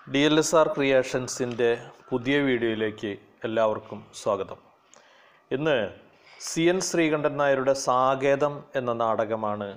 D L S R ക്രിയേഷൻസിൻ്റെ പുതിയ വീഡിയോയിലേക്ക് എല്ലാവർക്കും സ്വാഗതം ഇന്ന് സി എൻ ശ്രീകണ്ഠൻ നായരുടെ സാകേതം എന്ന നാടകമാണ്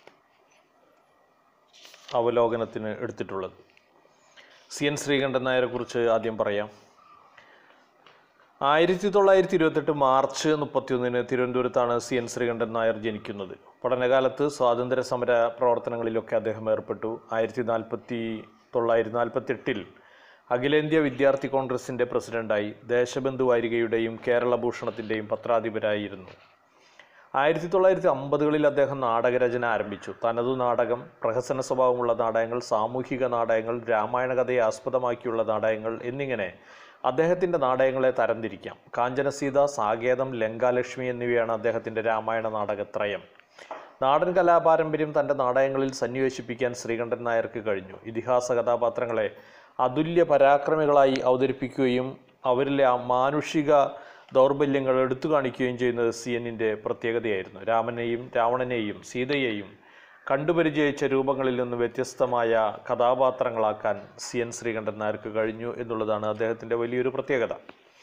അവലോകനത്തിന് എടുത്തിട്ടുള്ളത് സി എൻ ശ്രീകണ്ഠൻ നായരെ കുറിച്ച് ആദ്യം പറയാം ആയിരത്തി തൊള്ളായിരത്തി ഇരുപത്തെട്ട് മാർച്ച് മുപ്പത്തിയൊന്നിന് തിരുവനന്തപുരത്താണ് സി എൻ ശ്രീകണ്ഠൻ നായർ ജനിക്കുന്നത് പഠനകാലത്ത് സ്വാതന്ത്ര്യ സമര പ്രവർത്തനങ്ങളിലൊക്കെ അദ്ദേഹം ഏർപ്പെട്ടു ആയിരത്തി നാൽപ്പത്തി തൊള്ളായിരത്തി നാൽപ്പത്തി എട്ടിൽ അഖിലേന്ത്യാ വിദ്യാർത്ഥി കോൺഗ്രസിൻ്റെ പ്രസിഡന്റായി ദേശബന്ധു വാരികയുടെയും കേരള ഭൂഷണത്തിൻ്റെയും പത്രാധിപരായിരുന്നു ആയിരത്തി തൊള്ളായിരത്തി അമ്പതുകളിൽ അദ്ദേഹം നാടകരചന ആരംഭിച്ചു തനതു നാടകം പ്രഹസന സ്വഭാവമുള്ള നാടകങ്ങൾ സാമൂഹിക നാടകങ്ങൾ രാമായണ കഥയെ ആസ്പദമാക്കിയുള്ള നാടകങ്ങൾ എന്നിങ്ങനെ അദ്ദേഹത്തിൻ്റെ നാടകങ്ങളെ തരംതിരിക്കാം കാഞ്ചനസീത സാകേതം ലങ്കാലക്ഷ്മി എന്നിവയാണ് അദ്ദേഹത്തിൻ്റെ രാമായണ നാടകത്രയം നാടൻ കലാപാരമ്പര്യം തൻ്റെ നാടകങ്ങളിൽ സന്നിവേശിപ്പിക്കാൻ ശ്രീകണ്ഠൻ നായർക്ക് കഴിഞ്ഞു ഇതിഹാസ കഥാപാത്രങ്ങളെ അതുല്യ പരാക്രമികളായി അവതരിപ്പിക്കുകയും അവരിലെ ആ മാനുഷിക ദൗർബല്യങ്ങൾ എടുത്തു കാണിക്കുകയും ചെയ്യുന്നത് സി എന്നിൻ്റെ പ്രത്യേകതയായിരുന്നു രാമനെയും രാവണനെയും സീതയെയും കണ്ടുപരിചയിച്ച രൂപങ്ങളിൽ നിന്ന് വ്യത്യസ്തമായ കഥാപാത്രങ്ങളാക്കാൻ സി എൻ ശ്രീകണ്ഠൻ നായർക്ക് കഴിഞ്ഞു എന്നുള്ളതാണ് അദ്ദേഹത്തിൻ്റെ വലിയൊരു പ്രത്യേകത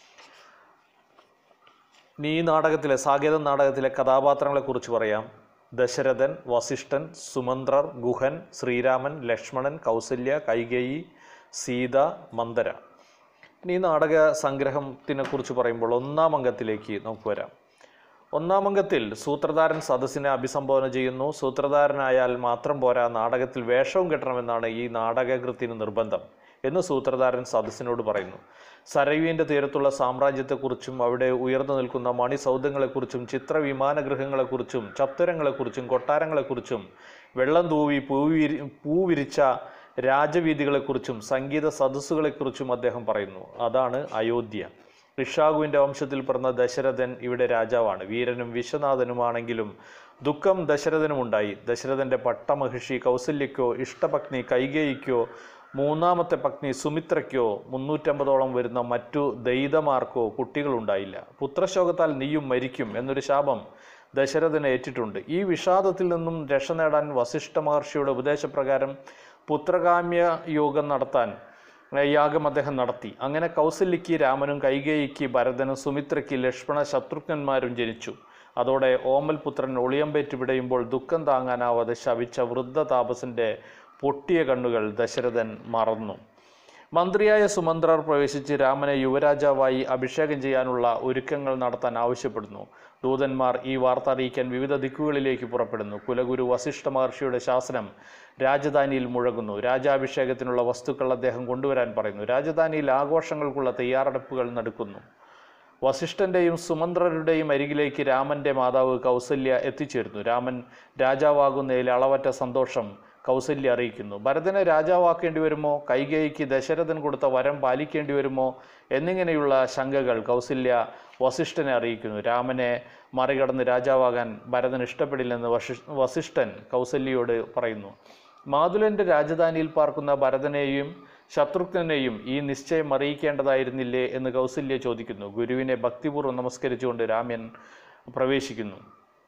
ഇനി ഈ നാടകത്തിലെ സാകേതം നാടകത്തിലെ കഥാപാത്രങ്ങളെക്കുറിച്ച് പറയാം ദശരഥൻ വസിഷ്ഠൻ സുമന്ത്രർ ഗുഹൻ ശ്രീരാമൻ ലക്ഷ്മണൻ കൗസല്യ കൈകേയി സീത മന്ദര ഇനി ഈ നാടക സംഗ്രഹത്തിനെ കുറിച്ച് പറയുമ്പോൾ ഒന്നാം അംഗത്തിലേക്ക് നമുക്ക് വരാം ഒന്നാം അംഗത്തിൽ സൂത്രധാരൻ സദസ്സിനെ അഭിസംബോധന ചെയ്യുന്നു സൂത്രധാരനായാൽ മാത്രം പോരാ നാടകത്തിൽ വേഷവും കെട്ടണമെന്നാണ് ഈ നാടകകൃത്തിന് നിർബന്ധം എന്ന് സൂത്രധാരൻ സദസ്സിനോട് പറയുന്നു സരയുവിൻ്റെ തീരത്തുള്ള സാമ്രാജ്യത്തെക്കുറിച്ചും അവിടെ ഉയർന്നു നിൽക്കുന്ന മണിസൗധങ്ങളെക്കുറിച്ചും ചിത്രവിമാനഗൃഹങ്ങളെക്കുറിച്ചും ചത്തുരങ്ങളെക്കുറിച്ചും കൊട്ടാരങ്ങളെക്കുറിച്ചും വെള്ളം തൂവി പൂവിരി പൂവിരിച്ച രാജവീതികളെക്കുറിച്ചും സംഗീത സദസ്സുകളെക്കുറിച്ചും അദ്ദേഹം പറയുന്നു അതാണ് അയോധ്യ ഋഷാഗുവിൻ്റെ വംശത്തിൽ പിറന്ന ദശരഥൻ ഇവിടെ രാജാവാണ് വീരനും വിശ്വനാഥനുമാണെങ്കിലും ദുഃഖം ദശരഥനുമുണ്ടായി ദശരഥൻ്റെ പട്ടമഹിഷി കൗസല്യക്കോ ഇഷ്ടപത്നി കൈകേയിക്കോ മൂന്നാമത്തെ പത്നി സുമിത്രയ്ക്കോ മുന്നൂറ്റമ്പതോളം വരുന്ന മറ്റു ദൈതമാർക്കോ കുട്ടികളുണ്ടായില്ല പുത്രശോകത്താൽ നീയും മരിക്കും എന്നൊരു ശാപം ദശരഥന് ഏറ്റിട്ടുണ്ട് ഈ വിഷാദത്തിൽ നിന്നും രക്ഷ നേടാൻ വസിഷ്ഠ മഹർഷിയുടെ ഉപദേശപ്രകാരം പുത്രകാമ്യ യോഗം നടത്താൻ യാഗം അദ്ദേഹം നടത്തി അങ്ങനെ കൗസല്യയ്ക്ക് രാമനും കൈകേയിക്ക് ഭരതനും സുമിത്രയ്ക്ക് ലക്ഷ്മണ ശത്രുഘ്നന്മാരും ജനിച്ചു അതോടെ ഓമൽ പുത്രൻ ഒളിയമ്പേറ്റ് വിടയുമ്പോൾ ദുഃഖം താങ്ങാനാവാതെ ശവിച്ച വൃദ്ധ താപസന്റെ പൊട്ടിയ കണ്ണുകൾ ദശരഥൻ മറന്നു മന്ത്രിയായ സുമന്ത്രർ പ്രവേശിച്ച് രാമനെ യുവരാജാവായി അഭിഷേകം ചെയ്യാനുള്ള ഒരുക്കങ്ങൾ നടത്താൻ ആവശ്യപ്പെടുന്നു ദൂതന്മാർ ഈ വാർത്ത അറിയിക്കാൻ വിവിധ ദിക്കുകളിലേക്ക് പുറപ്പെടുന്നു കുലഗുരു വസിഷ്ഠ മഹർഷിയുടെ ശാസനം രാജധാനിയിൽ മുഴങ്ങുന്നു രാജാഭിഷേകത്തിനുള്ള വസ്തുക്കൾ അദ്ദേഹം കൊണ്ടുവരാൻ പറയുന്നു രാജധാനിയിൽ ആഘോഷങ്ങൾക്കുള്ള തയ്യാറെടുപ്പുകൾ നടക്കുന്നു വസിഷ്ഠന്റെയും സുമന്ത്രരുടെയും അരികിലേക്ക് രാമന്റെ മാതാവ് കൗസല്യ എത്തിച്ചേരുന്നു രാമൻ രാജാവാകുന്നതിൽ അളവറ്റ സന്തോഷം കൗസല്യ അറിയിക്കുന്നു ഭരതനെ രാജാവാക്കേണ്ടി വരുമോ കൈകേയിക്ക് ദശരഥൻ കൊടുത്ത വരം പാലിക്കേണ്ടി വരുമോ എന്നിങ്ങനെയുള്ള ശങ്കകൾ കൗസല്യ വസിഷ്ഠനെ അറിയിക്കുന്നു രാമനെ മറികടന്ന് രാജാവാകാൻ ഭരതൻ ഇഷ്ടപ്പെടില്ലെന്ന് വശി വസിഷ്ഠൻ കൗസല്യയോട് പറയുന്നു മാതുലന്റെ രാജധാനിയിൽ പാർക്കുന്ന ഭരതനെയും ശത്രുഘ്നെയും ഈ നിശ്ചയം അറിയിക്കേണ്ടതായിരുന്നില്ലേ എന്ന് കൗസല്യ ചോദിക്കുന്നു ഗുരുവിനെ ഭക്തിപൂർവ്വം നമസ്കരിച്ചുകൊണ്ട് രാമൻ പ്രവേശിക്കുന്നു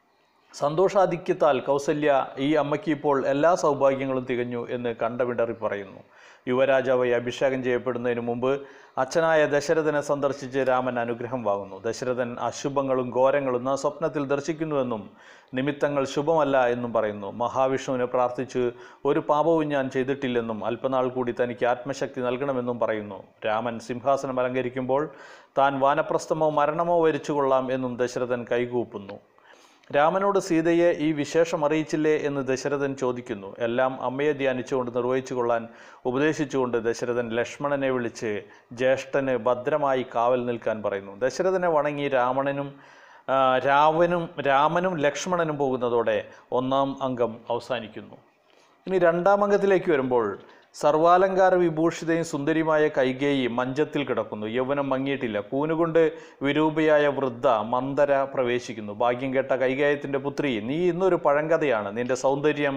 സന്തോഷാധിക്യത്താൽ കൗസല്യ ഈ അമ്മയ്ക്ക് ഇപ്പോൾ എല്ലാ സൗഭാഗ്യങ്ങളും തികഞ്ഞു എന്ന് കണ്ടവിടറി പറയുന്നു യുവരാജാവായി അഭിഷേകം ചെയ്യപ്പെടുന്നതിന് മുമ്പ് അച്ഛനായ ദശരഥനെ സന്ദർശിച്ച് രാമൻ അനുഗ്രഹം വാങ്ങുന്നു ദശരഥൻ അശുഭങ്ങളും ഘോരങ്ങളും നാം സ്വപ്നത്തിൽ ദർശിക്കുന്നുവെന്നും നിമിത്തങ്ങൾ ശുഭമല്ല എന്നും പറയുന്നു മഹാവിഷ്ണുവിനെ പ്രാർത്ഥിച്ച് ഒരു പാപവും ഞാൻ ചെയ്തിട്ടില്ലെന്നും അല്പനാൾ കൂടി തനിക്ക് ആത്മശക്തി നൽകണമെന്നും പറയുന്നു രാമൻ സിംഹാസനം അലങ്കരിക്കുമ്പോൾ താൻ വാനപ്രസ്ഥമോ മരണമോ വരിച്ചുകൊള്ളാം എന്നും ദശരഥൻ കൈകൂപ്പുന്നു രാമനോട് സീതയെ ഈ വിശേഷം അറിയിച്ചില്ലേ എന്ന് ദശരഥൻ ചോദിക്കുന്നു എല്ലാം അമ്മയെ ധ്യാനിച്ചുകൊണ്ട് നിർവഹിച്ചു കൊള്ളാൻ ഉപദേശിച്ചുകൊണ്ട് ദശരഥൻ ലക്ഷ്മണനെ വിളിച്ച് ജ്യേഷ്ഠന് ഭദ്രമായി കാവൽ നിൽക്കാൻ പറയുന്നു ദശരഥനെ വണങ്ങി രാവണനും ആ, രാവനും രാമനും ലക്ഷ്മണനും പോകുന്നതോടെ ഒന്നാം അംഗം അവസാനിക്കുന്നു ഇനി രണ്ടാം അംഗത്തിലേക്ക് വരുമ്പോൾ സർവാലങ്കാര വിഭൂഷിതയും സുന്ദരിയുമായ കൈകേയി മഞ്ചത്തിൽ കിടക്കുന്നു യൗവനം മങ്ങിയിട്ടില്ല കൂനുകൊണ്ട് വിരൂപയായ വൃദ്ധ മന്ദര പ്രവേശിക്കുന്നു ഭാഗ്യം കേട്ട കൈകേയത്തിൻ്റെ പുത്രി നീ ഇന്നൊരു പഴങ്കഥയാണ് നിന്റെ സൗന്ദര്യം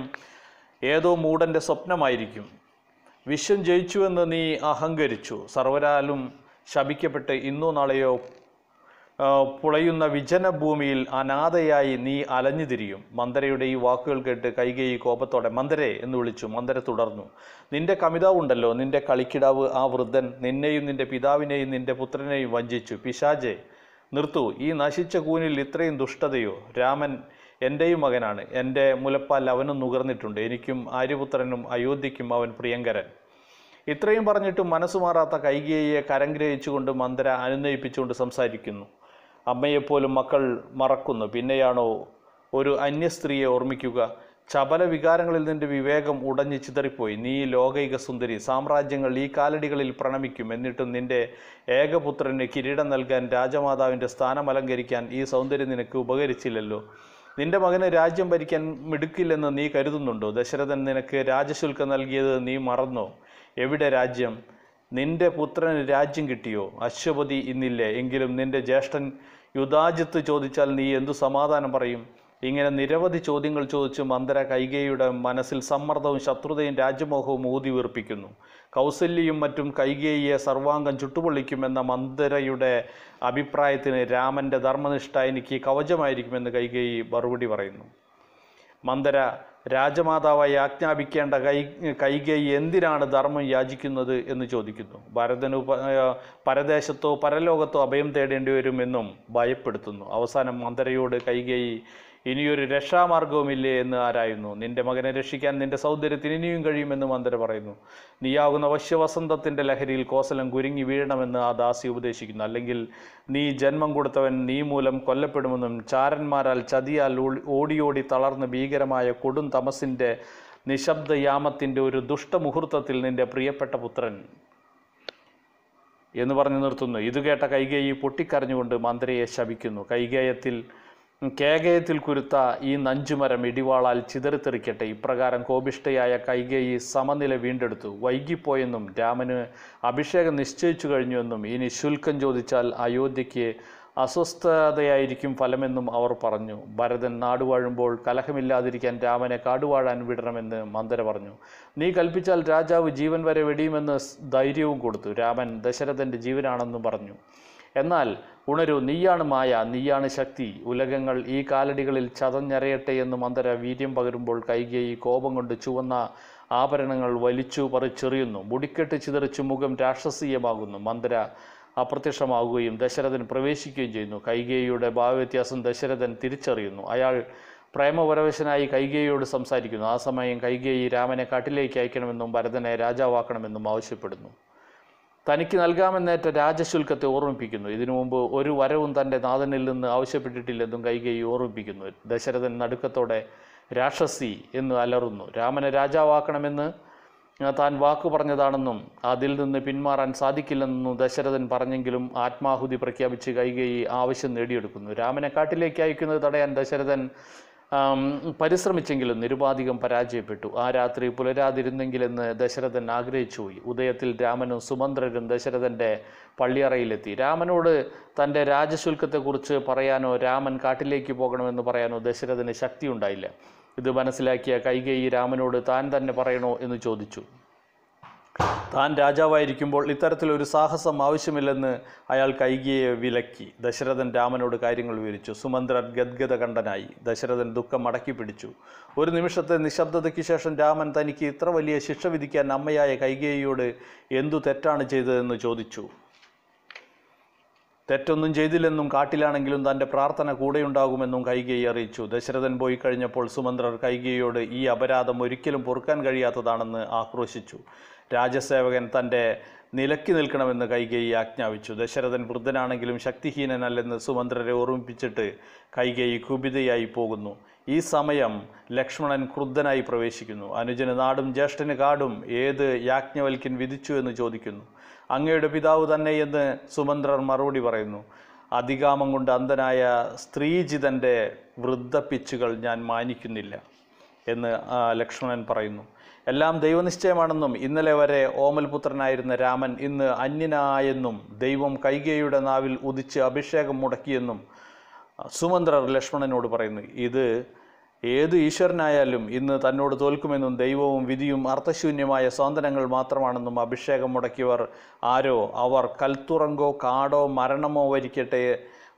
ഏതോ മൂടൻ്റെ സ്വപ്നമായിരിക്കും വിശ്വം ജയിച്ചുവെന്ന് നീ അഹങ്കരിച്ചു സർവരാലും ശപിക്കപ്പെട്ട് ഇന്നോ നാളെയോ ആ, പുളയുന്ന വിജനഭൂമിയിൽ അനാഥയായി നീ അലഞ്ഞു തിരിയും മന്ദരയുടെ ഈ വാക്കുകൾ കേട്ട് കൈകേയി കോപത്തോടെ മന്ദരെ എന്ന് വിളിച്ചു മന്ദര തുടർന്നു നിന്റെ കമിതാവുണ്ടല്ലോ നിന്റെ കളിക്കിടാവ് ആ വൃദ്ധൻ നിന്നെയും നിന്റെ പിതാവിനെയും നിന്റെ പുത്രനെയും വഞ്ചിച്ചു പിശാജെ നിർത്തൂ ഈ നശിച്ച കൂനിൽ ഇത്രയും ദുഷ്ടതയോ രാമൻ എൻ്റെയും മകനാണ് എൻ്റെ മുലപ്പാൽ അവനും നുകർന്നിട്ടുണ്ട് എനിക്കും ആര്യപുത്രനും അയോധ്യയ്ക്കും അവൻ പ്രിയങ്കരൻ ഇത്രയും പറഞ്ഞിട്ടും മനസ്സു മാറാത്ത കൈകേയിയെ കരംഗ്രഹിച്ചുകൊണ്ട് മന്ദര അനുനയിപ്പിച്ചുകൊണ്ട് സംസാരിക്കുന്നു അമ്മയെപ്പോലും മക്കൾ മറക്കുന്നു പിന്നെയാണോ ഒരു അന്യസ്ത്രീയെ ഓർമ്മിക്കുക ചപല വികാരങ്ങളിൽ നിന്റെ വിവേകം ഉടഞ്ഞു ചിതറിപ്പോയി നീ ലോകൈക സുന്ദരി സാമ്രാജ്യങ്ങൾ ഈ കാലടികളിൽ പ്രണമിക്കും എന്നിട്ടും നിന്റെ ഏകപുത്രന് കിരീടം നൽകാൻ രാജമാതാവിൻ്റെ സ്ഥാനം അലങ്കരിക്കാൻ ഈ സൗന്ദര്യം നിനക്ക് ഉപകരിച്ചില്ലല്ലോ നിന്റെ മകന് രാജ്യം ഭരിക്കാൻ മിടുക്കില്ലെന്ന് നീ കരുതുന്നുണ്ടോ ദശരഥൻ നിനക്ക് രാജശുൽക്കം നൽകിയത് നീ മറന്നോ എവിടെ രാജ്യം നിന്റെ പുത്രന് രാജ്യം കിട്ടിയോ അശ്വപതി ഇന്നില്ലേ എങ്കിലും നിന്റെ ജ്യേഷ്ഠൻ യുധാജിത്ത് ചോദിച്ചാൽ നീ എന്തു സമാധാനം പറയും ഇങ്ങനെ നിരവധി ചോദ്യങ്ങൾ ചോദിച്ച് മന്ദര കൈകേയിയുടെ മനസ്സിൽ സമ്മർദ്ദവും ശത്രുതയും രാജ്യമോഹവും ഊതി വീർപ്പിക്കുന്നു കൗസല്യയും മറ്റും കൈകേയിയെ സർവാംഗം ചുട്ടുപൊള്ളിക്കുമെന്ന മന്ദരയുടെ അഭിപ്രായത്തിന് രാമൻ്റെ ധർമ്മനിഷ്ഠ എനിക്ക് കവചമായിരിക്കുമെന്ന് കൈകേയി മറുപടി പറയുന്നു മന്ദര രാജമാതാവായി ആജ്ഞാപിക്കേണ്ട കൈ കൈകേയി എന്തിനാണ് ധർമ്മം യാചിക്കുന്നത് എന്ന് ചോദിക്കുന്നു ഭരതന് ഉപ- ആ, പരദേശത്തോ പരലോകത്തോ അഭയം തേടേണ്ടി വരുമെന്നും ഭയപ്പെടുത്തുന്നു അവസാനം മന്ദരയോട് കൈകേയി ഇനിയൊരു രക്ഷാമാർഗവുമില്ലേ എന്ന് ആരായുന്നു നിന്റെ മകനെ രക്ഷിക്കാൻ നിന്റെ സൗന്ദര്യത്തിന് ഇനിയും കഴിയുമെന്ന് മന്ദര പറയുന്നു നീയാകുന്ന വശ്യവസന്തത്തിൻ്റെ ലഹരിയിൽ കോസലം കുരുങ്ങി വീഴണമെന്ന് ആ ദാസി ഉപദേശിക്കുന്നു അല്ലെങ്കിൽ നീ ജന്മം കൊടുത്തവൻ നീ മൂലം കൊല്ലപ്പെടുമെന്നും ചാരന്മാരാൽ ചതിയാൽ ഓടി- ഓടിയോടി തളർന്ന് ഭീകരമായ കൊടും തമസിൻ്റെ നിശബ്ദ യാമത്തിൻ്റെ ഒരു ദുഷ്ടമുഹൂർത്തത്തിൽ നിന്റെ പ്രിയപ്പെട്ട പുത്രൻ എന്ന് പറഞ്ഞു നിർത്തുന്നു ഇത് കേട്ട കൈകേയി പൊട്ടിക്കരഞ്ഞുകൊണ്ട് മന്ത്രിയെ ശപിക്കുന്നു കൈകേയത്തിൽ കേകയത്തിൽ കുരുത്ത ഈ നഞ്ചുമരം ഇടിവാളാൽ ചിതറിത്തെറിക്കട്ടെ ഇപ്രകാരം കോപിഷ്ഠയായ കൈകേയി സമനില വീണ്ടെടുത്തു വൈകിപ്പോയെന്നും രാമന് അഭിഷേകം നിശ്ചയിച്ചു കഴിഞ്ഞുവെന്നും ഇനി ശുൽക്കം ചോദിച്ചാൽ അയോധ്യയ്ക്ക് അസ്വസ്ഥതയായിരിക്കും ഫലമെന്നും അവർ പറഞ്ഞു ഭരതൻ നാടുവാഴുമ്പോൾ കലഹമില്ലാതിരിക്കാൻ രാമനെ കാടുവാഴാൻ വിടണമെന്ന് മന്ദര പറഞ്ഞു നീ കൽപ്പിച്ചാൽ രാജാവ് ജീവൻ വരെ വെടിയുമെന്ന് സ് ധൈര്യവും കൊടുത്തു രാമൻ ദശരഥൻ്റെ ജീവനാണെന്നും പറഞ്ഞു എന്നാൽ ഉണരൂ നീയാണ് മായ നീയാണ് ശക്തി ഉലകങ്ങൾ ഈ കാലടികളിൽ ചതഞ്ഞരയട്ടെ എന്ന് മന്ദര വീര്യം പകരുമ്പോൾ കൈകേയി കോപം കൊണ്ട് ചുവന്ന ആഭരണങ്ങൾ വലിച്ചു പറിച്ചെറിയുന്നു മുടിക്കെട്ട് ചിതറിച്ചു മുഖം രാക്ഷസീയമാകുന്നു മന്ദര അപ്രത്യക്ഷമാകുകയും ദശരഥൻ പ്രവേശിക്കുകയും ചെയ്യുന്നു കൈകേയിയുടെ ഭാവവ്യത്യാസം ദശരഥൻ തിരിച്ചറിയുന്നു അയാൾ പ്രേമപരവശനായി കൈകേയിയോട് സംസാരിക്കുന്നു ആ സമയം കൈകേയി രാമനെ കാട്ടിലേക്ക് അയക്കണമെന്നും ഭരതനെ രാജാവാക്കണമെന്നും ആവശ്യപ്പെടുന്നു തനിക്ക് നൽകാമെന്നേറ്റ രാജശുൽക്കത്തെ ഓർമ്മിപ്പിക്കുന്നു ഇതിനു മുമ്പ് ഒരു വരവും തൻ്റെ നാഥനിൽ നിന്ന് ആവശ്യപ്പെട്ടിട്ടില്ലെന്നും കൈകേയി ഓർമ്മിപ്പിക്കുന്നു ദശരഥൻ നടുക്കത്തോടെ രാക്ഷസി എന്ന് അലറുന്നു രാമനെ രാജാവാക്കണമെന്ന് താൻ വാക്കു പറഞ്ഞതാണെന്നും അതിൽ നിന്ന് പിന്മാറാൻ സാധിക്കില്ലെന്നും ദശരഥൻ പറഞ്ഞെങ്കിലും ആത്മാഹുതി പ്രഖ്യാപിച്ച് കൈകേയി ആവശ്യം നേടിയെടുക്കുന്നു രാമനെ കാട്ടിലേക്ക് അയക്കുന്നത് തടയാൻ ദശരഥൻ ആം, പരിശ്രമിച്ചെങ്കിലും നിരുപാധികം പരാജയപ്പെട്ടു ആ രാത്രി പുലരാതിരുന്നെങ്കിലെന്ന് ദശരഥൻ ആഗ്രഹിച്ചുപോയി ഉദയത്തിൽ രാമനും സുമന്ത്രരും ദശരഥൻ്റെ പള്ളിയറയിലെത്തി രാമനോട് തൻ്റെ രാജശുൽക്കത്തെക്കുറിച്ച് പറയാനോ രാമൻ കാട്ടിലേക്ക് പോകണമെന്ന് പറയാനോ ദശരഥന് ശക്തിയുണ്ടായില്ല ഇത് മനസ്സിലാക്കിയ കൈകേയി രാമനോട് താൻ തന്നെ പറയണോ എന്ന് ചോദിച്ചു താൻ രാജാവായിരിക്കുമ്പോൾ ഇത്തരത്തിലൊരു സാഹസം ആവശ്യമില്ലെന്ന് അയാൾ കൈകിയെ വിലക്കി ദശരഥൻ രാമനോട് കാര്യങ്ങൾ വിവരിച്ചു സുമന്ത്രൻ ഗദ്ഗത കണ്ഠനായി ദശരഥൻ ദുഃഖം അടക്കി പിടിച്ചു ഒരു നിമിഷത്തെ നിശബ്ദതയ്ക്ക് ശേഷം രാമൻ തനിക്ക് ഇത്ര വലിയ ശിക്ഷ വിധിക്കാൻ അമ്മയായ കൈകേയിയോട് എന്തു തെറ്റാണ് ചെയ്തതെന്ന് ചോദിച്ചു തെറ്റൊന്നും ചെയ്തില്ലെന്നും കാട്ടിലാണെങ്കിലും തൻ്റെ പ്രാർത്ഥന കൂടെയുണ്ടാകുമെന്നും കൈകേയി അറിയിച്ചു ദശരഥൻ പോയി കഴിഞ്ഞപ്പോൾ സുമന്ത്രർ കൈകേയിയോട് ഈ അപരാധം ഒരിക്കലും പൊറുക്കാൻ കഴിയാത്തതാണെന്ന് ആക്രോശിച്ചു രാജസേവകൻ തൻ്റെ നിലക്കി നിൽക്കണമെന്ന് കൈകേയി ആജ്ഞാപിച്ചു ദശരഥൻ വൃദ്ധനാണെങ്കിലും ശക്തിഹീനനല്ലെന്ന് സുമന്ത്രരെ ഓർമ്മിപ്പിച്ചിട്ട് കൈകേയി കുപിതയായി പോകുന്നു ഈ സമയം ലക്ഷ്മണൻ ക്രുദ്ധനായി പ്രവേശിക്കുന്നു അനുജന് നാടും ജ്യേഷ്ഠന് കാടും ഏത് യാജ്ഞവൽക്കൻ വിധിച്ചു എന്ന് ചോദിക്കുന്നു അങ്ങയുടെ പിതാവ് തന്നെ എന്ന് സുമന്ത്രർ മറുപടി പറയുന്നു അധികാമം കൊണ്ട് അന്ധനായ സ്ത്രീജിതൻ്റെ വൃദ്ധപ്പിച്ചുകൾ ഞാൻ മാനിക്കുന്നില്ല എന്ന് ആ, ലക്ഷ്മണൻ പറയുന്നു എല്ലാം ദൈവനിശ്ചയമാണെന്നും ഇന്നലെ വരെ ഓമൽപുത്രനായിരുന്ന രാമൻ ഇന്ന് അന്യനായെന്നും ദൈവം കൈകേയുടെ നാവിൽ ഉദിച്ച് അഭിഷേകം മുടക്കിയെന്നും സുമന്ത്രർ ലക്ഷ്മണനോട് പറയുന്നു ഇത് ഏത് ഈശ്വരനായാലും ഇന്ന് തന്നോട് തോൽക്കുമെന്നും ദൈവവും വിധിയും അർത്ഥശൂന്യമായ സ്വാതന്ത്ര്യങ്ങൾ മാത്രമാണെന്നും അഭിഷേകം മുടക്കിയവർ ആരോ അവർ കൽത്തുറങ്കോ കാടോ മരണമോ വരിക്കട്ടെ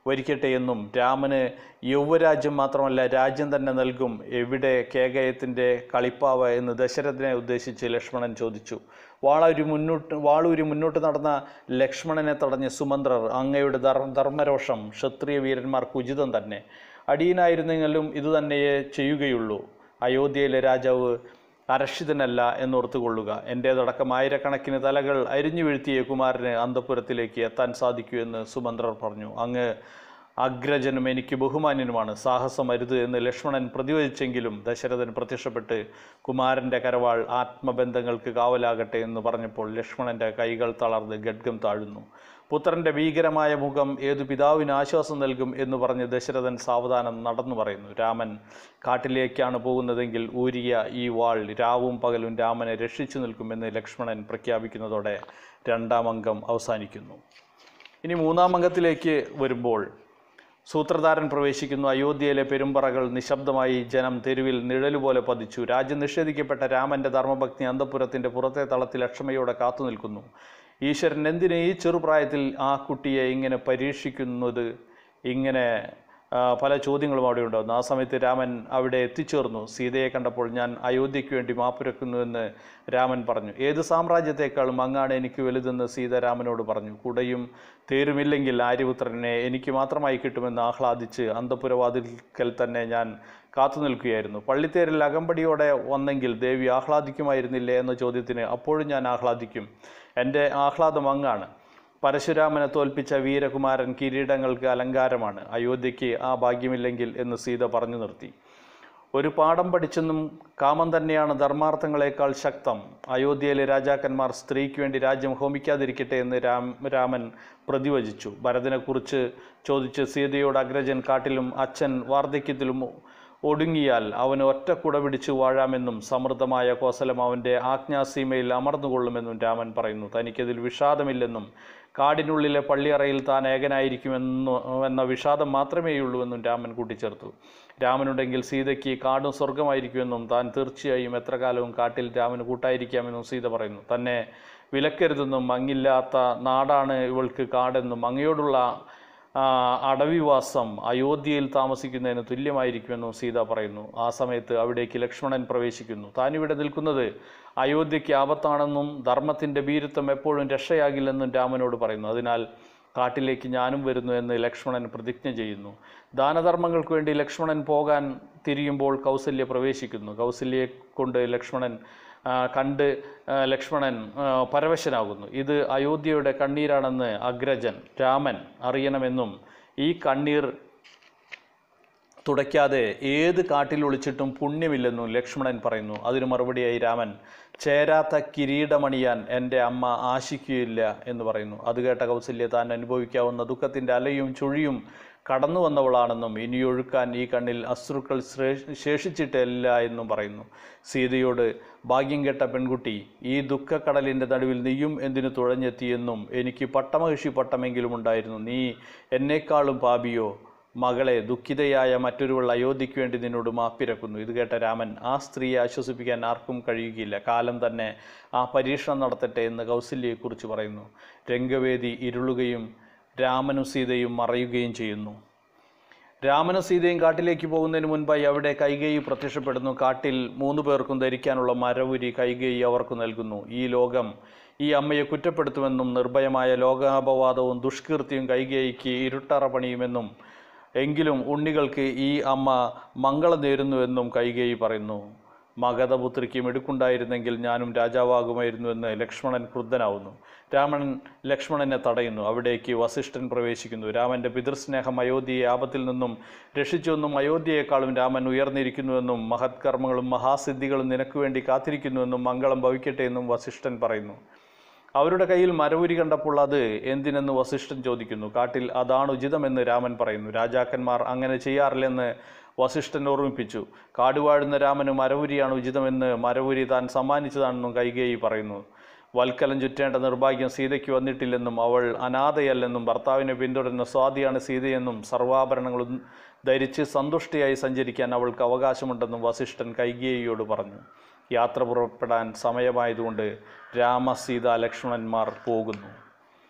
വരിക്കട്ടെ എന്നും രാമന് യൗവരാജ്യം മാത്രമല്ല രാജ്യം തന്നെ നൽകും എവിടെ കേകയത്തിൻ്റെ കളിപ്പാവ എന്ന് ദശരഥനെ ഉദ്ദേശിച്ച് ലക്ഷ്മണൻ ചോദിച്ചു വാളൂരി മുന്നോട്ട് വാളൂരി മുന്നോട്ട് നടന്ന ലക്ഷ്മണനെ തടഞ്ഞ സുമന്ത്രർ അങ്ങയുടെ ധർ ധർമ്മരോഷം ക്ഷത്രിയ വീരന്മാർക്ക് ഉചിതം തന്നെ അടിയനായിരുന്നെങ്കിലും ഇതുതന്നെയേ ചെയ്യുകയുള്ളൂ അയോധ്യയിലെ രാജാവ് അരക്ഷിതനല്ല എന്നോർത്തുകൊള്ളുക എൻ്റേതടക്കം ആയിരക്കണക്കിന് തലകൾ അരിഞ്ഞു വീഴ്ത്തിയ കുമാരന് അന്തപുരത്തിലേക്ക് എത്താൻ സാധിക്കൂ എന്ന് സുമന്ത്രർ പറഞ്ഞു അങ്ങ് അഗ്രജനും എനിക്ക് ബഹുമാന്യനുമാണ് സാഹസം അരുത് എന്ന് ലക്ഷ്മണൻ പ്രതിവചിച്ചെങ്കിലും ദശരഥൻ പ്രത്യക്ഷപ്പെട്ട് കുമാരൻ്റെ കരവാൾ ആത്മബന്ധങ്ങൾക്ക് കാവലാകട്ടെ എന്ന് പറഞ്ഞപ്പോൾ ലക്ഷ്മണൻ്റെ കൈകൾ തളർന്ന് ഗഡ്ഗം താഴുന്നു പുത്രൻ്റെ ഭീകരമായ മുഖം ഏതു പിതാവിന് ആശ്വാസം നൽകും എന്ന് പറഞ്ഞ് ദശരഥൻ സാവധാനം നടന്നു പറയുന്നു രാമൻ കാട്ടിലേക്കാണ് പോകുന്നതെങ്കിൽ ഊരിയ ഈ വാൾ രാവും പകലും രാമനെ രക്ഷിച്ചു നിൽക്കുമെന്ന് ലക്ഷ്മണൻ പ്രഖ്യാപിക്കുന്നതോടെ രണ്ടാം അംഗം അവസാനിക്കുന്നു ഇനി മൂന്നാം അംഗത്തിലേക്ക് വരുമ്പോൾ സൂത്രധാരൻ പ്രവേശിക്കുന്നു അയോധ്യയിലെ പെരുമ്പറകൾ നിശബ്ദമായി ജനം തെരുവിൽ നിഴലുപോലെ പതിച്ചു രാജ്യം നിഷേധിക്കപ്പെട്ട രാമന്റെ ധർമ്മഭക്തി അന്തപുരത്തിന്റെ പുറത്തെ തളത്തിൽ അക്ഷമയോടെ കാത്തു നിൽക്കുന്നു ഈശ്വരൻ എന്തിന് ഈ ചെറുപ്രായത്തിൽ ആ കുട്ടിയെ ഇങ്ങനെ പരീക്ഷിക്കുന്നത് ഇങ്ങനെ ആ, പല ചോദ്യങ്ങളും അവിടെ ഉണ്ടാകുന്നു ആ സമയത്ത് രാമൻ അവിടെ എത്തിച്ചേർന്നു സീതയെ കണ്ടപ്പോൾ ഞാൻ അയോധ്യയ്ക്ക് വേണ്ടി മാപ്പുരക്കുന്നുവെന്ന് രാമൻ പറഞ്ഞു ഏത് സാമ്രാജ്യത്തെക്കാളും അങ്ങാണ് എനിക്ക് വലുതെന്ന് സീത രാമനോട് പറഞ്ഞു കുടയും തേരുമില്ലെങ്കിൽ ആര്യപുത്രനെ എനിക്ക് മാത്രമായി കിട്ടുമെന്ന് ആഹ്ലാദിച്ച് അന്തപുരവാതിൽക്കൽ തന്നെ ഞാൻ കാത്തു നിൽക്കുകയായിരുന്നു പള്ളിത്തേരിൽ അകമ്പടിയോടെ വന്നെങ്കിൽ ദേവി ആഹ്ലാദിക്കുമായിരുന്നില്ലേ എന്ന ചോദ്യത്തിന് അപ്പോഴും ഞാൻ ആഹ്ലാദിക്കും എൻ്റെ ആഹ്ലാദം അങ്ങാണ് പരശുരാമനെ തോൽപ്പിച്ച വീരകുമാരൻ കിരീടങ്ങൾക്ക് അലങ്കാരമാണ് അയോധ്യയ്ക്ക് ആ ഭാഗ്യമില്ലെങ്കിൽ എന്ന് സീത പറഞ്ഞു നിർത്തി ഒരു പാഠം പഠിച്ചെന്നും കാമം തന്നെയാണ് ധർമാർത്ഥങ്ങളെക്കാൾ ശക്തം അയോധ്യയിലെ രാജാക്കന്മാർ സ്ത്രീക്ക് വേണ്ടി രാജ്യം ഹോമിക്കാതിരിക്കട്ടെ എന്ന് രാം രാമൻ പ്രതിവചിച്ചു ഭരതനെക്കുറിച്ച് ചോദിച്ച് സീതയോട് അഗ്രജൻ കാട്ടിലും അച്ഛൻ വാർദ്ധക്യത്തിലും ഒടുങ്ങിയാൽ അവന് ഒറ്റ കുട പിടിച്ചു വാഴാമെന്നും സമൃദ്ധമായ കോസലം അവൻ്റെ ആജ്ഞാസീമയിൽ അമർന്നുകൊള്ളുമെന്നും രാമൻ പറയുന്നു തനിക്കതിൽ വിഷാദമില്ലെന്നും കാടിനുള്ളിലെ പള്ളിയറയിൽ താൻ ഏകനായിരിക്കുമെന്നു എന്ന വിഷാദം മാത്രമേയുള്ളൂ എന്നും രാമൻ കൂട്ടിച്ചേർത്തു രാമനുണ്ടെങ്കിൽ സീതയ്ക്ക് കാടും സ്വർഗമായിരിക്കുമെന്നും താൻ തീർച്ചയായും എത്ര കാലവും കാട്ടിൽ രാമന് കൂട്ടായിരിക്കാമെന്നും സീത പറയുന്നു തന്നെ വിലക്കരുതെന്നും മങ്ങില്ലാത്ത നാടാണ് ഇവൾക്ക് കാടെന്നും അങ്ങയോടുള്ള ആ, അടവിവാസം അയോധ്യയിൽ താമസിക്കുന്നതിന് തുല്യമായിരിക്കുമെന്നും സീത പറയുന്നു ആ സമയത്ത് അവിടേക്ക് ലക്ഷ്മണൻ പ്രവേശിക്കുന്നു താനിവിടെ നിൽക്കുന്നത് അയോധ്യയ്ക്ക് ആപത്താണെന്നും ധർമ്മത്തിൻ്റെ ഭീരുത്വം എപ്പോഴും രക്ഷയാകില്ലെന്നും രാമനോട് പറയുന്നു അതിനാൽ കാട്ടിലേക്ക് ഞാനും വരുന്നു എന്ന് ലക്ഷ്മണൻ പ്രതിജ്ഞ ചെയ്യുന്നു ദാനധർമ്മങ്ങൾക്ക് വേണ്ടി ലക്ഷ്മണൻ പോകാൻ തിരിയുമ്പോൾ കൗസല്യ പ്രവേശിക്കുന്നു കൗസല്യയെ കൊണ്ട് ലക്ഷ്മണൻ ആ, കണ്ട് ആ, ലക്ഷ്മണൻ ആ, പരവശനാകുന്നു ഇത് അയോധ്യയുടെ കണ്ണീരാണെന്ന് അഗ്രജൻ രാമൻ അറിയണമെന്നും ഈ കണ്ണീർ തുടയ്ക്കാതെ ഏത് കാട്ടിൽ ഒളിച്ചിട്ടും പുണ്യമില്ലെന്നും ലക്ഷ്മണൻ പറയുന്നു അതിന് മറുപടിയായി രാമൻ ചേരാത്ത കിരീടമണിയാൻ എൻ്റെ അമ്മ ആശിക്കുകയില്ല എന്ന് പറയുന്നു അത് കേട്ട കൗസല്യ താൻ അനുഭവിക്കാവുന്ന ദുഃഖത്തിൻ്റെ അലയും ചുഴിയും കടന്നു വന്നവളാണെന്നും ഇനിയൊഴുക്കാൻ ഈ കണ്ണിൽ അശ്രുക്കൾ ശ്രേ- ശേഷിച്ചിട്ടില്ല എന്നും പറയുന്നു സീതയോട് ഭാഗ്യം കെട്ട പെൺകുട്ടി ഈ ദുഃഖക്കടലിൻ്റെ നടുവിൽ നീയും എന്തിനു തുഴഞ്ഞെത്തിയെന്നും എനിക്ക് പട്ടമഹിഷി പട്ടമെങ്കിലും ഉണ്ടായിരുന്നു നീ എന്നേക്കാളും പാപിയോ മകളെ ദുഃഖിതയായ മറ്റൊരുവൾ അയോധ്യയ്ക്ക് വേണ്ടി നിന്നോട് മാപ്പിരക്കുന്നു ഇത് കേട്ട രാമൻ ആ സ്ത്രീയെ ആശ്വസിപ്പിക്കാൻ ആർക്കും കഴിയുകയില്ല കാലം തന്നെ ആ പരീക്ഷണം നടത്തട്ടെ എന്ന് കൗസല്യയെക്കുറിച്ച് പറയുന്നു രംഗവേദി ഇരുളുകയും രാമനും സീതയും മറയുകയും ചെയ്യുന്നു രാമനും സീതയും കാട്ടിലേക്ക് പോകുന്നതിന് മുൻപായി അവിടെ കൈകേയി പ്രത്യക്ഷപ്പെടുന്നു കാട്ടിൽ മൂന്ന് പേർക്കും ധരിക്കാനുള്ള മരവുരി കൈകേയി അവർക്ക് നൽകുന്നു ഈ ലോകം ഈ അമ്മയെ കുറ്റപ്പെടുത്തുമെന്നും നിർഭയമായ ലോകാപവാദവും ദുഷ്കീർത്തിയും കൈകേയിക്ക് ഇരുട്ടറ പണിയുമെന്നും എങ്കിലും ഉണ്ണികൾക്ക് ഈ അമ്മ മംഗളം നേരുന്നുവെന്നും കൈകേയി പറയുന്നു മഗധപുത്രിക്ക് മിടുക്കുണ്ടായിരുന്നെങ്കിൽ ഞാനും രാജാവാകുമായിരുന്നു എന്ന് ലക്ഷ്മണൻ ക്രുദ്ധനാവുന്നു രാമൻ ലക്ഷ്മണനെ തടയുന്നു അവിടേക്ക് വസിഷ്ഠൻ പ്രവേശിക്കുന്നു രാമന്റെ പിതൃസ്നേഹം അയോധ്യയെ ആപത്തിൽ നിന്നും രക്ഷിച്ചുവെന്നും അയോധ്യയെക്കാളും രാമൻ ഉയർന്നിരിക്കുന്നുവെന്നും മഹത് കർമ്മങ്ങളും മഹാസിദ്ധികളും നിനക്ക് വേണ്ടി കാത്തിരിക്കുന്നുവെന്നും മംഗളം ഭവിക്കട്ടെ എന്നും വസിഷ്ഠൻ പറയുന്നു അവരുടെ കയ്യിൽ മരവുരി കണ്ടപ്പോൾ അത് എന്തിനെന്ന് വസിഷ്ഠൻ ചോദിക്കുന്നു കാട്ടിൽ അതാണ് ഉചിതമെന്ന് രാമൻ പറയുന്നു രാജാക്കന്മാർ അങ്ങനെ ചെയ്യാറില്ലെന്ന് വസിഷ്ഠൻ ഓർമ്മിപ്പിച്ചു കാടുവാഴുന്ന രാമന് മരവുരിയാണ് ഉചിതമെന്ന് മരവുരി താൻ സമ്മാനിച്ചതാണെന്നും കൈകേയി പറയുന്നു വൽക്കലം ചുറ്റേണ്ട നിർഭാഗ്യം സീതയ്ക്ക് വന്നിട്ടില്ലെന്നും അവൾ അനാഥയല്ലെന്നും ഭർത്താവിനെ പിന്തുടരുന്ന സ്വാതിയാണ് സീതയെന്നും സർവാഭരണങ്ങളും ധരിച്ച് സന്തുഷ്ടിയായി സഞ്ചരിക്കാൻ അവൾക്ക് അവകാശമുണ്ടെന്നും വസിഷ്ഠൻ കൈകേയിയോട് പറഞ്ഞു യാത്ര പുറപ്പെടാൻ സമയമായതുകൊണ്ട് രാമ സീത ലക്ഷ്മണന്മാർ പോകുന്നു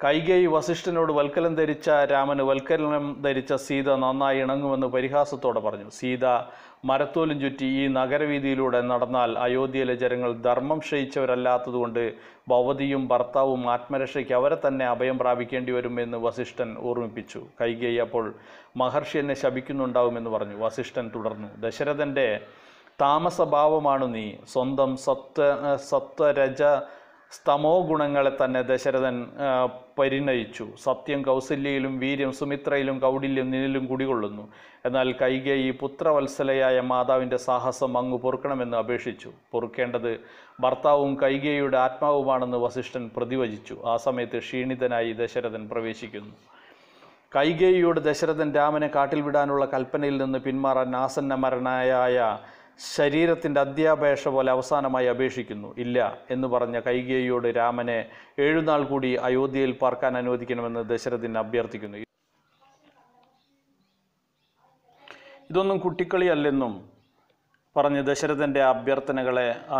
കൈകേയി വസിഷ്ഠനോട് വൽക്കലം ധരിച്ച രാമന് വൽക്കലം ധരിച്ച സീത നന്നായി ഇണങ്ങുമെന്ന് പരിഹാസത്തോടെ പറഞ്ഞു സീത മരത്തോലും ചുറ്റി ഈ നഗരവീതിയിലൂടെ നടന്നാൽ അയോധ്യയിലെ ജനങ്ങൾ ധർമ്മം ക്ഷയിച്ചവരല്ലാത്തതുകൊണ്ട് ഭവതിയും ഭർത്താവും ആത്മരക്ഷയ്ക്ക് അവരെ തന്നെ അഭയം പ്രാപിക്കേണ്ടി വരുമെന്ന് വസിഷ്ഠൻ ഓർമ്മിപ്പിച്ചു കൈകേയി അപ്പോൾ മഹർഷി എന്നെ ശപിക്കുന്നുണ്ടാവുമെന്ന് പറഞ്ഞു വസിഷ്ഠൻ തുടർന്നു ദശരഥൻ്റെ താമസഭാവമാണ് നീ സ്വന്തം സത്വ സത്വരജ സ്തമോ ഗുണങ്ങളെ തന്നെ ദശരഥൻ ആ, പരിണയിച്ചു സത്യം കൗസല്യയിലും വീര്യം സുമിത്രയിലും കൗടില്യം നിന്നിലും കുടികൊള്ളുന്നു എന്നാൽ കൈകേയി പുത്രവത്സലയായ മാതാവിൻ്റെ സാഹസം അങ്ങ് പൊറുക്കണമെന്ന് അപേക്ഷിച്ചു പൊറുക്കേണ്ടത് ഭർത്താവും കൈകേയിയുടെ ആത്മാവുമാണെന്ന് വസിഷ്ഠൻ പ്രതിവചിച്ചു ആ സമയത്ത് ക്ഷീണിതനായി ദശരഥൻ പ്രവേശിക്കുന്നു കൈകേയിയോട് ദശരഥൻ രാമനെ കാട്ടിൽ വിടാനുള്ള കൽപ്പനയിൽ നിന്ന് പിന്മാറാൻ ആസന്ന മരണയായ ശരീരത്തിൻ്റെ അധ്യാപേക്ഷ പോലെ അവസാനമായി അപേക്ഷിക്കുന്നു ഇല്ല എന്ന് പറഞ്ഞ കൈകേയിയോട് രാമനെ ഏഴുനാൾ കൂടി അയോധ്യയിൽ പാർക്കാൻ അനുവദിക്കണമെന്ന് ദശരഥൻ അഭ്യർത്ഥിക്കുന്നു ഇതൊന്നും കുട്ടിക്കളിയല്ലെന്നും പറഞ്ഞ് ദശരഥൻ്റെ അഭ്യർത്ഥനകളെ ആ,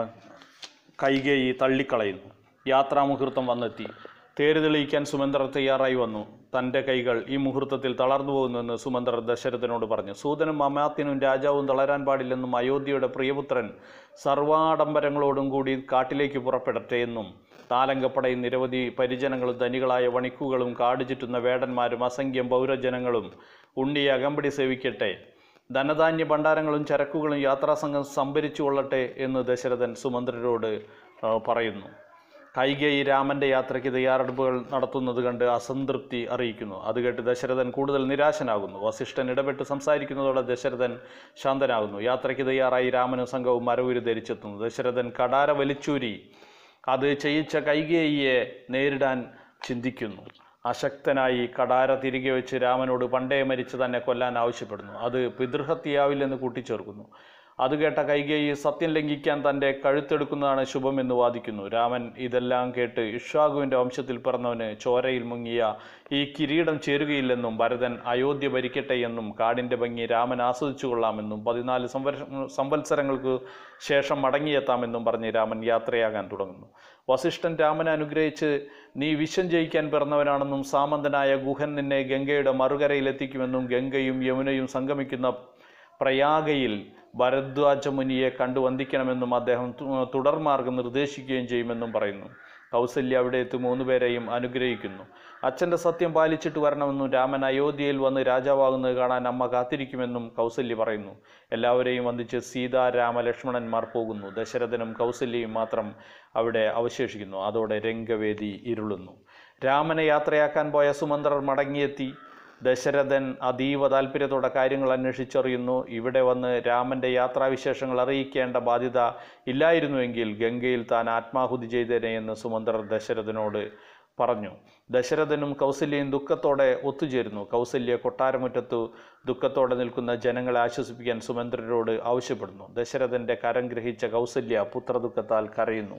കൈകേയി തള്ളിക്കളയുന്നു യാത്രാമുഹൂർത്തം വന്നെത്തി തേര് തെളിയിക്കാൻ സുമന്ത്രർ തയ്യാറായി വന്നു തൻ്റെ കൈകൾ ഈ മുഹൂർത്തത്തിൽ തളർന്നു പോകുന്നുവെന്ന് സുമന്ത്രർ ദശരഥനോട് പറഞ്ഞു സൂതനും അമാത്യനും രാജാവും തളരാൻ പാടില്ലെന്നും അയോധ്യയുടെ പ്രിയപുത്രൻ സർവാഡംബരങ്ങളോടും കൂടി കാട്ടിലേക്ക് പുറപ്പെടട്ടെ എന്നും താലങ്കപ്പടയും നിരവധി പരിജനങ്ങളും ധനികളായ വണിക്കുകളും കാട് ചുറ്റുന്ന വേടന്മാരും അസംഖ്യം പൗരജനങ്ങളും ഉണ്ണിയെ അകമ്പടി സേവിക്കട്ടെ ധനധാന്യ ഭണ്ഡാരങ്ങളും ചരക്കുകളും യാത്രാസംഘം സംഭരിച്ചു കൊള്ളട്ടെ എന്ന് ദശരഥൻ സുമന്ത്രരോട് ആ, പറയുന്നു കൈകേയി രാമന്റെ യാത്രയ്ക്ക് തയ്യാറെടുപ്പുകൾ നടത്തുന്നത് കണ്ട് അസംതൃപ്തി അറിയിക്കുന്നു അത് കേട്ട് ദശരഥൻ കൂടുതൽ നിരാശനാകുന്നു വസിഷ്ഠൻ ഇടപെട്ട് സംസാരിക്കുന്നതോടെ ദശരഥൻ ശാന്തനാകുന്നു യാത്രയ്ക്ക് തയ്യാറായി രാമനും സംഘവും മരവുരി ധരിച്ചെത്തുന്നു ദശരഥൻ കടാര വലിച്ചൂരി അത് ചെയ്യിച്ച കൈകേയിയെ നേരിടാൻ ചിന്തിക്കുന്നു അശക്തനായി കടാര തിരികെ വെച്ച് രാമനോട് പണ്ടേ മരിച്ച് തന്നെ കൊല്ലാൻ ആവശ്യപ്പെടുന്നു അത് പിതൃഹത്യയാവില്ലെന്ന് കൂട്ടിച്ചേർക്കുന്നു അത് കേട്ട കൈകേയി സത്യം ലംഘിക്കാൻ തൻ്റെ കഴുത്തെടുക്കുന്നതാണ് ശുഭമെന്ന് വാദിക്കുന്നു രാമൻ ഇതെല്ലാം കേട്ട് ഇഷ്വാകുവിൻ്റെ വംശത്തിൽ പിറന്നവന് ചോരയിൽ മുങ്ങിയ ഈ കിരീടം ചേരുകയില്ലെന്നും ഭരതൻ അയോധ്യ ഭരിക്കട്ടെ എന്നും കാടിൻ്റെ ഭംഗി രാമൻ ആസ്വദിച്ചു കൊള്ളാമെന്നും പതിനാല് സംവത്സര സംവത്സരങ്ങൾക്ക് ശേഷം മടങ്ങിയെത്താമെന്നും പറഞ്ഞ് രാമൻ യാത്രയാകാൻ തുടങ്ങുന്നു വസിഷ്ഠൻ രാമനെ അനുഗ്രഹിച്ച് നീ വിഷം ജയിക്കാൻ പിറന്നവനാണെന്നും സാമന്തനായ ഗുഹൻ നിന്നെ ഗംഗയുടെ മറുകരയിലെത്തിക്കുമെന്നും ഗംഗയും യമുനയും സംഗമിക്കുന്ന പ്രയാഗയിൽ ഭരദ്വാജ മുനിയെ കണ്ടു വന്ദിക്കണമെന്നും അദ്ദേഹം തു- തുടർമാർഗം നിർദ്ദേശിക്കുകയും ചെയ്യുമെന്നും പറയുന്നു കൗസല്യ അവിടെ എത്തി മൂന്നുപേരെയും അനുഗ്രഹിക്കുന്നു അച്ഛൻ്റെ സത്യം പാലിച്ചിട്ട് വരണമെന്നും രാമൻ അയോധ്യയിൽ വന്ന് രാജാവാകുന്നത് കാണാൻ അമ്മ കാത്തിരിക്കുമെന്നും കൗസല്യ പറയുന്നു എല്ലാവരെയും വന്ദിച്ച് സീത രാമ ലക്ഷ്മണന്മാർ പോകുന്നു ദശരഥനും കൗസല്യയും മാത്രം അവിടെ അവശേഷിക്കുന്നു അതോടെ രംഗവേദി ഇരുളുന്നു രാമനെ യാത്രയാക്കാൻ പോയ സുമന്ത്രർ മടങ്ങിയെത്തി ദശരഥൻ അതീവ താല്പര്യത്തോടെ കാര്യങ്ങൾ അന്വേഷിച്ചറിയുന്നു ഇവിടെ വന്ന് രാമൻ്റെ യാത്രാവിശേഷങ്ങൾ അറിയിക്കേണ്ട ബാധ്യത ഇല്ലായിരുന്നുവെങ്കിൽ ഗംഗയിൽ താൻ ആത്മാഹുതി ചെയ്തേനെ എന്ന് സുമന്ത്രർ ദശരഥനോട് പറഞ്ഞു ദശരഥനും കൗസല്യയും ദുഃഖത്തോടെ ഒത്തുചേരുന്നു കൗസല്യ കൊട്ടാരമുറ്റത്തു ദുഃഖത്തോടെ നിൽക്കുന്ന ജനങ്ങളെ ആശ്വസിപ്പിക്കാൻ സുമന്ത്രരോട് ആവശ്യപ്പെടുന്നു ദശരഥൻ്റെ കരം ഗ്രഹിച്ച കൗസല്യ പുത്രദുഃഖത്താൽ കരയുന്നു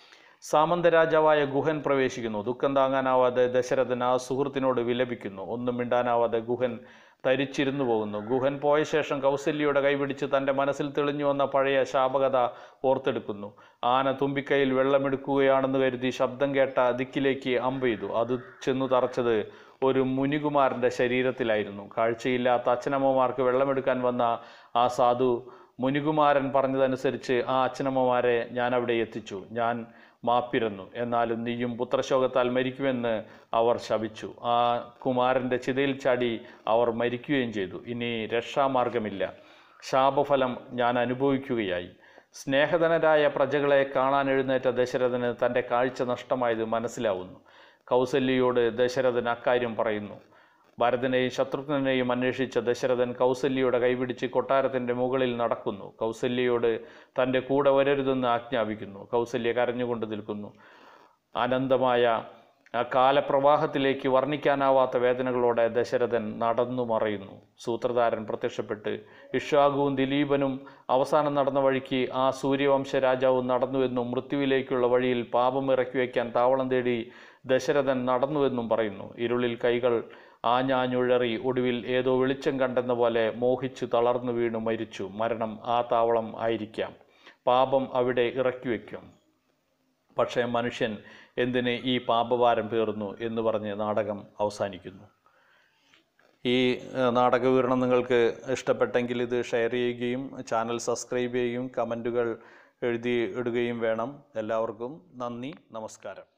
സാമന്ത രാജാവായ ഗുഹൻ പ്രവേശിക്കുന്നു ദുഃഖം താങ്ങാനാവാതെ ദശരഥൻ ആ സുഹൃത്തിനോട് വിലപിക്കുന്നു ഒന്നും മിണ്ടാനാവാതെ ഗുഹൻ തരിച്ചിരുന്നു പോകുന്നു ഗുഹൻ പോയ ശേഷം കൗസല്യയുടെ കൈപിടിച്ച് തൻ്റെ മനസ്സിൽ തെളിഞ്ഞു വന്ന പഴയ ശാപകഥ ഓർത്തെടുക്കുന്നു ആന തുമ്പിക്കൈയിൽ വെള്ളമെടുക്കുകയാണെന്ന് കരുതി ശബ്ദം കേട്ട ദിക്കിലേക്ക് അമ്പെയ്തു അത് ചെന്നു തറച്ചത് ഒരു മുനികുമാരൻ്റെ ശരീരത്തിലായിരുന്നു കാഴ്ചയില്ലാത്ത അച്ഛനമ്മമാർക്ക് വെള്ളമെടുക്കാൻ വന്ന ആ സാധു മുനികുമാരൻ പറഞ്ഞതനുസരിച്ച് ആ അച്ഛനമ്മമാരെ ഞാൻ അവിടെ എത്തിച്ചു ഞാൻ മാപ്പിരന്നു എന്നാലും നീയും പുത്രശോകത്താൽ മരിക്കുമെന്ന് അവർ ശപിച്ചു ആ കുമാരൻ്റെ ചിതയിൽ ചാടി അവർ മരിക്കുകയും ചെയ്തു ഇനി രക്ഷാമാർഗമില്ല ശാപഫലം ഞാൻ അനുഭവിക്കുകയായി സ്നേഹധനരായ പ്രജകളെ കാണാൻ എഴുന്നേറ്റ ദശരഥന് തൻ്റെ കാഴ്ച നഷ്ടമായത് മനസ്സിലാവുന്നു കൗസല്യയോട് ദശരഥൻ അക്കാര്യം പറയുന്നു ഭരതനെയും ശത്രുഘ്നെയും അന്വേഷിച്ച ദശരഥൻ കൗസല്യയുടെ കൈപിടിച്ച് കൊട്ടാരത്തിൻ്റെ മുകളിൽ നടക്കുന്നു കൗസല്യയോട് തൻ്റെ കൂടെ വരരുതെന്ന് ആജ്ഞാപിക്കുന്നു കൗസല്യ കരഞ്ഞുകൊണ്ട് നിൽക്കുന്നു അനന്തമായ ആ കാലപ്രവാഹത്തിലേക്ക് വർണ്ണിക്കാനാവാത്ത വേദനകളോടെ ദശരഥൻ നടന്നു മറയുന്നു സൂത്രധാരൻ പ്രത്യക്ഷപ്പെട്ട് ഇഷാഗുവും ദിലീപനും അവസാനം നടന്ന വഴിക്ക് ആ സൂര്യവംശ രാജാവും നടന്നുവെന്നും മൃത്യുവിലേക്കുള്ള വഴിയിൽ പാപം ഇറക്കി വയ്ക്കാൻ താവളം തേടി ദശരഥൻ നടന്നുവെന്നും പറയുന്നു ഇരുളിൽ കൈകൾ ആഞ്ഞാഞ്ഞുഴറി ഒടുവിൽ ഏതോ വെളിച്ചം കണ്ടെന്ന പോലെ മോഹിച്ചു തളർന്നു വീണു മരിച്ചു മരണം ആ താവളം ആയിരിക്കാം പാപം അവിടെ ഇറക്കി വയ്ക്കും പക്ഷേ മനുഷ്യൻ എന്തിന് ഈ പാപഭാരം പേറുന്നു എന്ന് പറഞ്ഞ് നാടകം അവസാനിക്കുന്നു ഈ ഏഹ്, നാടക വിവരണം നിങ്ങൾക്ക് ഇഷ്ടപ്പെട്ടെങ്കിൽ ഇത് ഷെയർ ചെയ്യുകയും ചാനൽ സബ്സ്ക്രൈബ് ചെയ്യുകയും കമൻറ്റുകൾ എഴുതി ഇടുകയും വേണം എല്ലാവർക്കും നന്ദി നമസ്കാരം